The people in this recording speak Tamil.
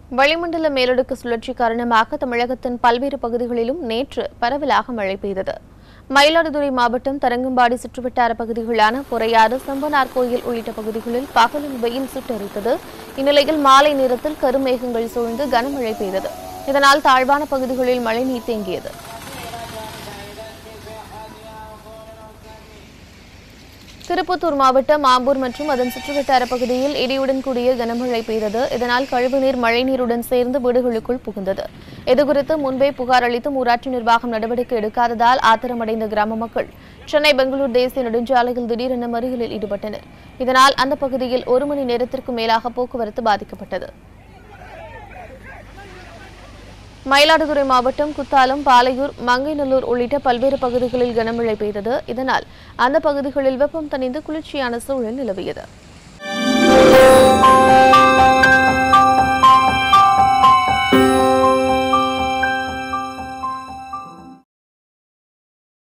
வளிமண்டல மேலடுக்கு சுழற்சி காரணமாக தமிழகத்தின் பல்வேறு பகுதிகளிலும் நேற்று பரவலாக மழை பெய்தது மயிலாடுதுறை மாவட்டம் தரங்கம்பாடி சுற்றுவட்டார பகுதிகளான பொறையாறு செம்பனார் கோயில் உள்ளிட்ட பகுதிகளில் பகலில் வெயில் சுட்டெரித்தது இந்நிலையில் மாலை நேரத்தில் கருமேகங்கள் சூழ்ந்து கனமழை பெய்தது இதனால் தாழ்வான பகுதிகளில் மழைநீர் தேங்கியது திருப்பத்தூர் மாவட்டம் ஆம்பூர் மற்றும் அதன் சுற்றுவட்டார பகுதியில் இடியுடன் கூடிய கனமழை பெய்தது இதனால் கழிவுநீர் மழைநீருடன் சேர்ந்து வீடுகளுக்குள் புகுந்தது இதுகுறித்து முன்பே புகார் அளித்தும் ஊராட்சி நிர்வாகம் நடவடிக்கை எடுக்காததால் ஆத்திரமடைந்த கிராம மக்கள் சென்னை பெங்களூர் தேசிய நெடுஞ்சாலையில் திடீரென மறியலில் ஈடுபட்டனர் இதனால் அந்த பகுதியில் ஒரு மணி நேரத்திற்கு மேலாக போக்குவரத்து பாதிக்கப்பட்டது மயிலாடுதுறை மாவட்டம் குத்தாலம் பாலையூர் மங்கைநல்லூர் உள்ளிட்ட பல்வேறு பகுதிகளில் கனமழை பெய்தது இதனால் அந்த பகுதிகளில் வெப்பம் தணிந்து குளிர்ச்சியான சூழல் நிலவியது